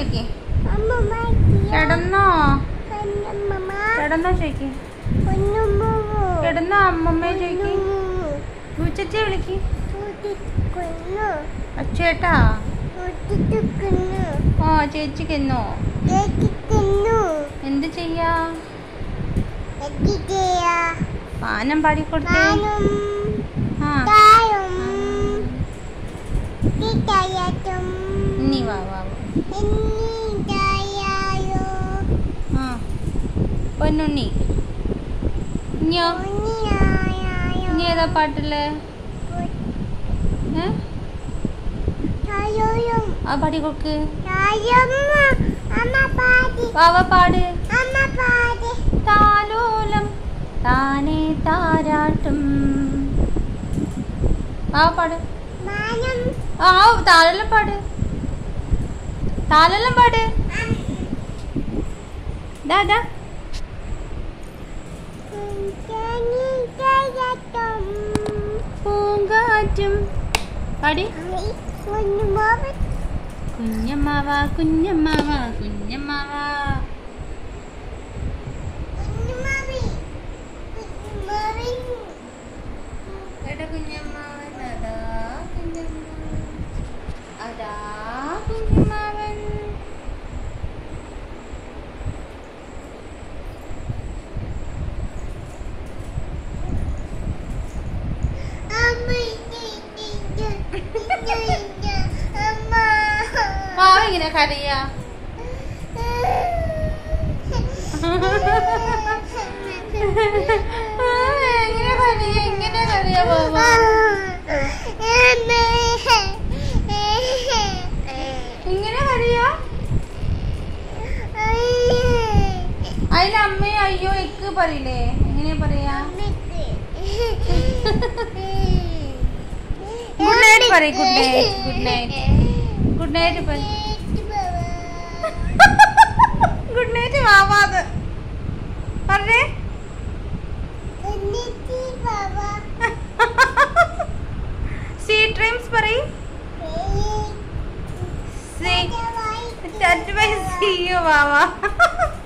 വിളിക്ക് കിടന്നോ കിടന്നോ ചോയ്ക്ക് കിടന്നോ അമ്മമ്മയെ ചോയ്ക്ക് പൂച്ചച്ചെ വിളിക്ക് അച്ചേട്ടാ ഓ ചേച്ചിക്കെന്നോ എന്ത് ചെയ്യാ പാനം പാടിക്കൊടുത്തേ ആ ഇനി വാ വാ വാ. ആ പൊന്നുണ്ണി ഇനിയോ ഇനി ഏതാ പാട്ടില്ലേ ഏ ആ പാടി കൊടുക്ക് വാവ പാട് താലോലം താനേ താരാട്ടും വാവ പാട് ആ താലെല്ലാം പാട് താലെല്ലാം പാട് ദാ ദാ പൂങ്കാറ്റും പാടി കുഞ്ഞമ്മാവ കുഞ്ഞമ്മാവ കുഞ്ഞമ്മാവ എടാ കുഞ്ഞമ്മാവൻ അതാ കുഞ്ഞമ്മാവൻ അതാ കുഞ്ഞമ്മാവൻ വാവ ഇങ്ങനെ കരയാ എങ്ങനെ കരയാ ഇങ്ങനെ കരയാ വാവ ഇങ്ങനെ കരയാ അതിന് അമ്മയും അയ്യോ എക്ക് പറയില്ലേ എങ്ങനെയാ പറയാ ഗുഡ് നൈറ്റ് പറയും good night good night good night പറ ഗുഡ് നൈറ്റ് വാവാത് പറഞ്ഞേ സീ ഡ്രീംസ് പറയും see bye see you Vava